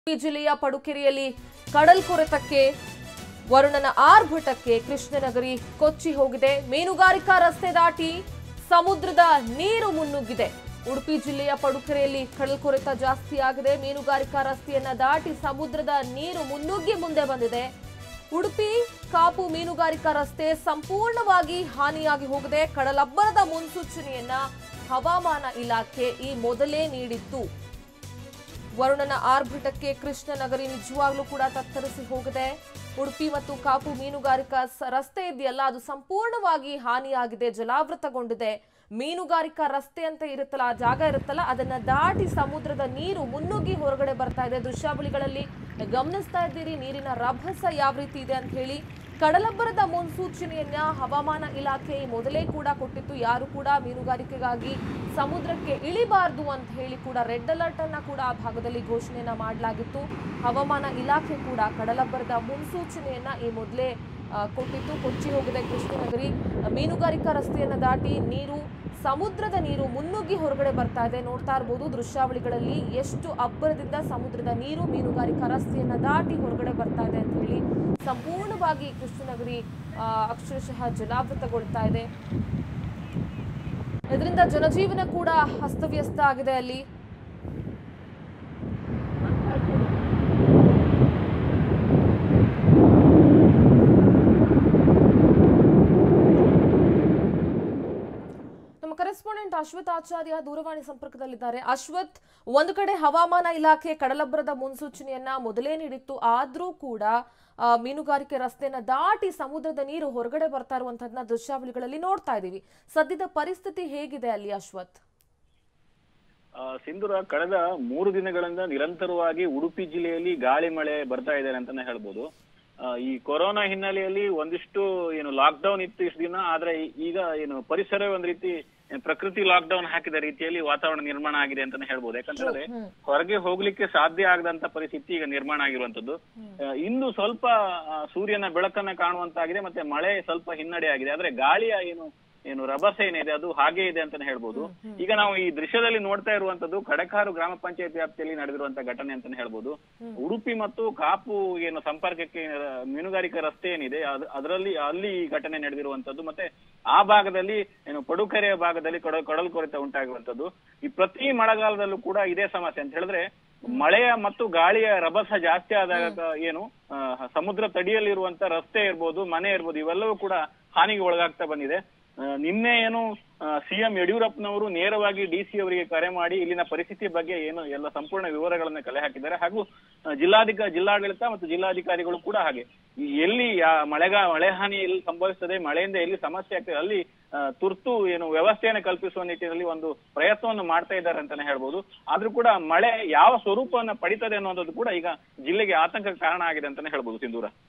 ಉಡುಪಿ ಜಿಲ್ಲೆಯ ಪಡುಕೆರೆಯಲ್ಲಿ ಕಡಲ್ ಕೊರೆತಕ್ಕೆ ವರುಣನ ಆರ್ಭಟಕ್ಕೆ ಕೃಷ್ಣನಗರಿ ಕೊಚ್ಚಿ ಹೋಗಿದೆ ಮೀನುಗಾರಿಕಾ ರಸ್ತೆ ದಾಟಿ ಸಮುದ್ರದ ನೀರು ಮುನ್ನುಗ್ಗಿದೆ ಉಡುಪಿ ಜಿಲ್ಲೆಯ ಪಡುಕೆರೆಯಲ್ಲಿ ಕಡಲ್ ಕೊರೆತ ಜಾಸ್ತಿ ಆಗಿದೆ ಮೀನುಗಾರಿಕಾ ರಸ್ತೆಯನ್ನ ದಾಟಿ ಸಮುದ್ರದ ನೀರು ಮುನ್ನುಗ್ಗಿ ಮುಂದೆ ಬಂದಿದೆ ಉಡುಪಿ ಕಾಪು ಮೀನುಗಾರಿಕಾ ರಸ್ತೆ ಸಂಪೂರ್ಣವಾಗಿ ಹಾನಿಯಾಗಿ ಹೋಗಿದೆ ಕಡಲಬ್ಬರದ ಮುನ್ಸೂಚನೆಯನ್ನ ಹವಾಮಾನ ಇಲಾಖೆ ಈ ಮೊದಲೇ ನೀಡಿತ್ತು ವರುಣನ ಆರ್ಭಟಕ್ಕೆ ಕೃಷ್ಣನಗರಿ ನಿಜವಾಗ್ಲೂ ಕೂಡ ತತ್ತರಿಸಿ ಹೋಗಿದೆ ಉಡುಪಿ ಮತ್ತು ಕಾಪು ಮೀನುಗಾರಿಕಾ ಸ- ರಸ್ತೆ ಇದೆಯಲ್ಲ ಅದು ಸಂಪೂರ್ಣವಾಗಿ ಹಾನಿಯಾಗಿದೆ ಜಲಾವೃತಗೊಂಡಿದೆ ಮೀನುಗಾರಿಕಾ ರಸ್ತೆ ಅಂತ ಇರುತ್ತಲ್ಲ ಆ ಜಾಗ ಇರುತ್ತಲ್ಲ ಅದನ್ನ ದಾಟಿ ಸಮುದ್ರದ ನೀರು ಮುನ್ನುಗ್ಗಿ ಹೊರಗಡೆ ಬರ್ತಾ ಇದೆ ದೃಶ್ಯಾವಳಿಗಳಲ್ಲಿ ಗಮನಿಸ್ತಾ ಇದ್ದೀರಿ ನೀರಿನ ರಭಸ ಯಾವ ರೀತಿ ಇದೆ ಅಂತ ಹೇಳಿ ಕಡಲಬ್ಬರದ ಮುನ್ಸೂಚನೆಯನ್ನ ಹವಾಮಾನ ಇಲಾಖೆ ಮೊದಲೇ ಕೂಡ ಕೊಟ್ಟಿತ್ತು ಯಾರು ಕೂಡ ಮೀನುಗಾರಿಕೆಗಾಗಿ ಸಮುದ್ರಕ್ಕೆ ಇಳಿಬಾರ್ದು ಅಂತ ಹೇಳಿ ಕೂಡ ರೆಡ್ ಅಲರ್ಟ್ ಅನ್ನ ಕೂಡ ಆ ಭಾಗದಲ್ಲಿ ಘೋಷಣೆಯನ್ನ ಮಾಡಲಾಗಿತ್ತು ಹವಾಮಾನ ಇಲಾಖೆ ಕೂಡ ಕಡಲಬ್ಬರದ ಮುನ್ಸೂಚನೆಯನ್ನ ಈ ಮೊದಲೇ ಆ, ಕೊಟ್ಟಿತ್ತು ಕೊಚ್ಚಿ ಹೋಗಿದೆ ಕೃಷ್ಣನಗರಿ ಮೀನುಗಾರಿಕಾ ರಸ್ತೆಯನ್ನ ದಾಟಿ ನೀರು ಸಮುದ್ರದ ನೀರು ಮುನ್ನುಗ್ಗಿ ಹೊರಗಡೆ ಬರ್ತಾ ಇದೆ ನೋಡ್ತಾ ಇರ್ಬೋದು ದೃಶ್ಯಾವಳಿಗಳಲ್ಲಿ ಎಷ್ಟು ಅಬ್ಬರದಿಂದ ಸಮುದ್ರದ ನೀರು ಮೀನುಗಾರಿಕಾ ರಸ್ತೆಯನ್ನ ದಾಟಿ ಹೊರಗಡೆ ಬರ್ತಾ ಇದೆ ಅಂತ ಹೇಳಿ ಸಂಪೂರ್ಣವಾಗಿ ಕೃಷ್ಣನಗರಿ ಆ, ಅಕ್ಷರಶಃ ಜಲಾವೃತಗೊಳ್ತಾ ಇದೆ ಇದರಿಂದ ಜನಜೀವನ ಕೂಡ ಅಸ್ತವ್ಯಸ್ತ ಆಗಿದೆ ಅಲ್ಲಿ ನಮ್ಮ ಕರೆಸ್ಪಾಂಡೆಂಟ್ ಅಶ್ವಥ್ ಆಚಾರ್ಯ ದೂರವಾಣಿ ಸಂಪರ್ಕದಲ್ಲಿದ್ದಾರೆ ಅಶ್ವಥ್ ಒಂದು ಕಡೆ ಹವಾಮಾನ ಇಲಾಖೆ ಕಡಲಬ್ಬರದ ಮುನ್ಸೂಚನೆಯನ್ನ ಮೊದಲೇ ನೀಡಿತ್ತು ಆದ್ರೂ ಕೂಡ ಆ, ಮೀನುಗಾರಿಕೆ ರಸ್ತೆಯನ್ನ ದಾಟಿ ಸಮುದ್ರದ ನೀರು ಹೊರಗಡೆ ಬರ್ತಾ ಇರುವಂತಹದ್ನ ದೃಶ್ಯಾವಳಿಗಳಲ್ಲಿ ನೋಡ್ತಾ ಇದೀವಿ ಸದ್ಯದ ಪರಿಸ್ಥಿತಿ ಹೇಗಿದೆ ಅಲ್ಲಿ ಅಶ್ವಥ್ ಆ, ಸಿಂಧೂರ ಕಳೆದ ಮೂರು ದಿನಗಳಿಂದ ನಿರಂತರವಾಗಿ ಉಡುಪಿ ಜಿಲ್ಲೆಯಲ್ಲಿ ಗಾಳಿ ಮಳೆ ಬರ್ತಾ ಇದೆ ಅಂತಾನೆ ಹೇಳ್ಬೋದು ಆ, ಈ ಕೊರೋನಾ ಹಿನ್ನೆಲೆಯಲ್ಲಿ ಒಂದಿಷ್ಟು ಏನು ಲಾಕ್ಡೌನ್ ಇತ್ತು ಇಷ್ಟು ದಿನ ಆದ್ರೆ ಈ- ಈಗ ಏನು ಪರಿಸರ ಒಂದ್ ರೀತಿ ಏನ್ ಪ್ರಕೃತಿ ಲಾಕ್ಡೌನ್ ಹಾಕಿದ ರೀತಿಯಲ್ಲಿ ವಾತಾವರಣ ನಿರ್ಮಾಣ ಆಗಿದೆ ಅಂತಾನೆ ಹೇಳ್ಬೋದು ಯಾಕಂತಂದ್ರೆ ಹೊರಗೆ ಹೋಗ್ಲಿಕ್ಕೆ ಸಾಧ್ಯ ಆಗದಂತ ಪರಿಸ್ಥಿತಿ ಈಗ ನಿರ್ಮಾಣ ಆಗಿರುವಂತದ್ದು ಆ, ಇಂದು ಸ್ವಲ್ಪ ಆ, ಸೂರ್ಯನ ಬೆಳಕನ್ನ ಕಾಣುವಂತಾಗಿದೆ ಮತ್ತೆ ಮಳೆ ಸ್ವಲ್ಪ ಹಿನ್ನಡೆ ಆಗಿದೆ ಆದ್ರೆ ಗಾಳಿಯ ಏನು ಏನು ರಭಸ ಏನಿದೆ ಅದು ಹಾಗೆ ಇದೆ ಅಂತಾನೆ ಹೇಳ್ಬೋದು ಈಗ ನಾವು ಈ ದೃಶ್ಯದಲ್ಲಿ ನೋಡ್ತಾ ಇರುವಂತದ್ದು ಕಡಕಾರು ಗ್ರಾಮ ಪಂಚಾಯತ್ ವ್ಯಾಪ್ತಿಯಲ್ಲಿ ನಡೆದಿರುವಂತ ಘಟನೆ ಅಂತಾನೆ ಹೇಳ್ಬೋದು ಉಡುಪಿ ಮತ್ತು ಕಾಪು ಏನು ಸಂಪರ್ಕಕ್ಕೆ ಆ, ಮೀನುಗಾರಿಕಾ ರಸ್ತೆ ಏನಿದೆ ಅದ್- ಅದರಲ್ಲಿ ಅಲ್ಲಿ ಈ ಘಟನೆ ನಡೆದಿರುವಂತದ್ದು ಮತ್ತೆ ಆ ಭಾಗದಲ್ಲಿ ಏನು ಪಡುಕೆರೆಯ ಭಾಗದಲ್ಲಿ ಕಡ ಕಡಲ್ ಕೊರೆತ ಉಂಟಾಗಿರುವಂತದ್ದು ಈ ಪ್ರತಿ ಮಳೆಗಾಲದಲ್ಲೂ ಕೂಡ ಇದೇ ಸಮಸ್ಯೆ ಅಂತ ಹೇಳಿದ್ರೆ ಮಳೆಯ ಮತ್ತು ಗಾಳಿಯ ರಭಸ ಜಾಸ್ತಿ ಆದಾಗ ಏನು ಆ, ಸಮುದ್ರ ತಡಿಯಲ್ಲಿರುವಂತ ರಸ್ತೆ ಇರ್ಬೋದು ಮನೆ ಇರ್ಬೋದು ಇವೆಲ್ಲವೂ ಕೂಡ ಹಾನಿಗೆ ಒಳಗಾಗ್ತಾ ಬಂದಿದೆ ಆ, ನಿನ್ನೆ ಏನು ಸಿಎಂ ಯಡಿಯೂರಪ್ಪನವರು ನೇರವಾಗಿ ಡಿ ಸಿ ಅವರಿಗೆ ಕರೆ ಮಾಡಿ ಇಲ್ಲಿನ ಪರಿಸ್ಥಿತಿ ಬಗ್ಗೆ ಏನು ಎಲ್ಲ ಸಂಪೂರ್ಣ ವಿವರಗಳನ್ನ ಕಲೆ ಹಾಕಿದ್ದಾರೆ ಹಾಗೂ ಆ, ಜಿಲ್ಲಾಧಿಕ ಜಿಲ್ಲಾಡಳಿತ ಮತ್ತು ಜಿಲ್ಲಾಧಿಕಾರಿಗಳು ಕೂಡ ಹಾಗೆ ಈ ಎಲ್ಲಿ ಯಾ- ಮಳೆಗಾ ಮಳೆ ಹಾನಿ ಎಲ್ಲಿ ಸಂಭವಿಸ್ತದೆ ಮಳೆಯಿಂದ ಎಲ್ಲಿ ಸಮಸ್ಯೆ ಆಗ್ತದೆ ಅಲ್ಲಿ ಆ, ತುರ್ತು ಏನು ವ್ಯವಸ್ಥೆಯನ್ನು ಕಲ್ಪಿಸುವ ನಿಟ್ಟಿನಲ್ಲಿ ಒಂದು ಪ್ರಯತ್ನವನ್ನು ಮಾಡ್ತಾ ಇದ್ದಾರೆ ಅಂತಾನೆ ಹೇಳ್ಬೋದು ಆದ್ರೂ ಕೂಡ ಮಳೆ ಯಾವ ಸ್ವರೂಪವನ್ನ ಪಡಿತದೆ ಅನ್ನೋದು ಕೂಡ ಈಗ ಜಿಲ್ಲೆಗೆ ಆತಂಕಕ್ಕೆ ಕಾರಣ ಆಗಿದೆ ಅಂತಾನೆ ಹೇಳ್ಬೋದು ಸಿಂಧೂರ